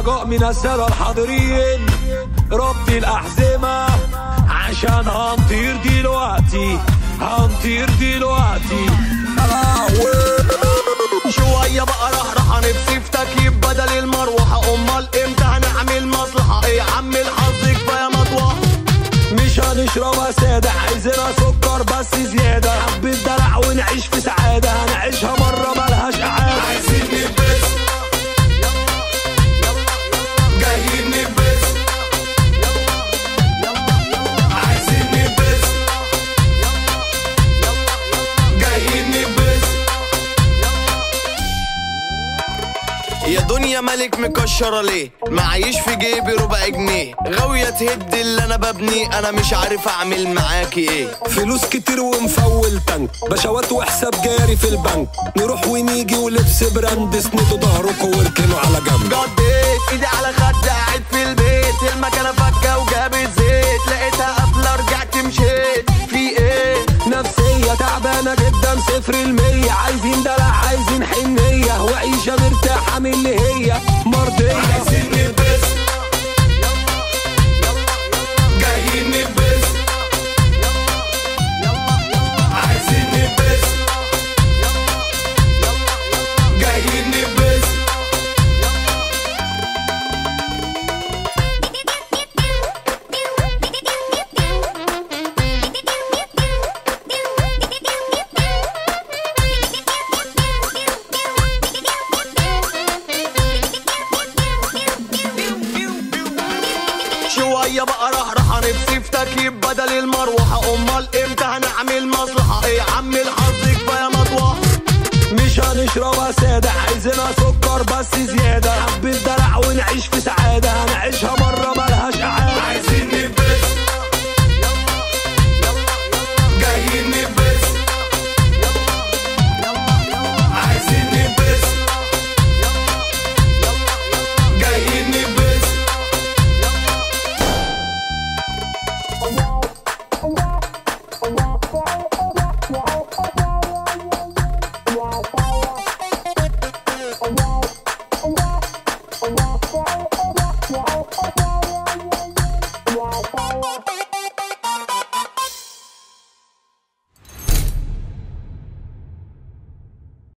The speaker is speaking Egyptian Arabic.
رجاء من السادة الحاضرين ربط الأحزمة عشان هنطير دلوقتي هنطير دلوقتي شوية بقى رحرحة نفسي في تكييف بدل المروحة أمال إمتى هنعمل مصلحة إيه يا عم الحظ كفاية مطوح مش هنشربها سادة عايزينها سكر بس زيادة حبة دلع ونعيش في سعادة هنعيشها مرة ملهاش إعادة عايزين نبس جايين نبس عايزين نبس جايين نبس يا دنيا ملك مكشرة ليه معيش في جيبي ربع جنيه غاوية تهد اللي انا ببني انا مش عارف اعمل معاكي ايه فلوس كتير ومفول تانك بشوات وحساب جاري في البنك نروح ونيجي ولبس براند اسندوا ظهركوا واركنوا على جنب قضيت ايدي على خد قاعد في البيت المكنه فكه وجابت زيت لقيتها قافله رجعت مشيت في ايه نفسية تعبانة جدا صفر المية عايزين دلع عايزين حنية وعيشة مرتاحة من اللي هي مرضية عايزين نبس جايين نبس عايزين نبس جايين نبس شوية بقى رحرحة نفسي في تكييف بدل المروحة أمال إمتى هنعمل مصلحة